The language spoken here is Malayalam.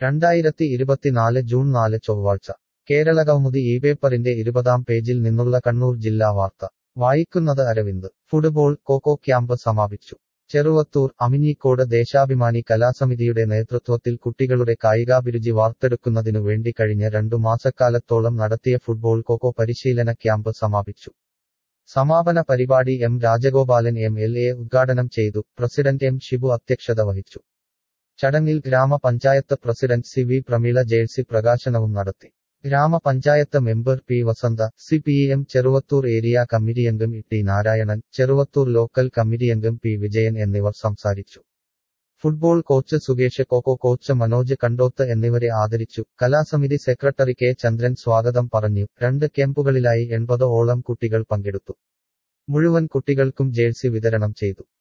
രണ്ടായിരത്തി ഇരുപത്തിനാല് ജൂൺ നാല് ചൊവ്വാഴ്ച കേരളകൗമുദി ഈ പേപ്പറിന്റെ ഇരുപതാം പേജിൽ നിന്നുള്ള കണ്ണൂർ ജില്ലാ വാർത്ത വായിക്കുന്നത് അരവിന്ദ് ഫുട്ബോൾ കോക്കോ ക്യാമ്പ് സമാപിച്ചു ചെറുവത്തൂർ അമിഞ്ഞിക്കോട് ദേശാഭിമാനി കലാസമിതിയുടെ നേതൃത്വത്തിൽ കുട്ടികളുടെ കായികാഭിരുചി വാർത്തെടുക്കുന്നതിനു വേണ്ടി കഴിഞ്ഞ രണ്ടു മാസക്കാലത്തോളം നടത്തിയ ഫുട്ബോൾ കോക്കോ പരിശീലന ക്യാമ്പ് സമാപിച്ചു സമാപന പരിപാടി M Rajagopalan M L A ഉദ്ഘാടനം ചെയ്തു പ്രസിഡന്റ് എം ഷിബു അധ്യക്ഷത വഹിച്ചു ചടങ്ങിൽ ഗ്രാമപഞ്ചായത്ത് president C V Prameela jersey പ്രകാശനവും നടത്തി ഗ്രാമപഞ്ചായത്ത് member P Vasantha C P M Cheruvathur area കമ്മിറ്റിയംഗം ടി നാരായണൻ ചെറുവത്തൂർ ലോക്കൽ കമ്മിറ്റിയംഗം പി വിജയൻ എന്നിവർ സംസാരിച്ചു ഫുട്ബോൾ കോച്ച് സുകേഷ് കോക്കോ കോച്ച് മനോജ് കണ്ടോത്ത് എന്നിവരെ ആദരിച്ചു കലാസമിതി സെക്രട്ടറി കെ ചന്ദ്രൻ സ്വാഗതം പറഞ്ഞു രണ്ട് ക്യാമ്പുകളിലായി എൺപത് ഓളം കുട്ടികൾ പങ്കെടുത്തു മുഴുവൻ കുട്ടികൾക്കും ജേഴ്സി വിതരണം ചെയ്തു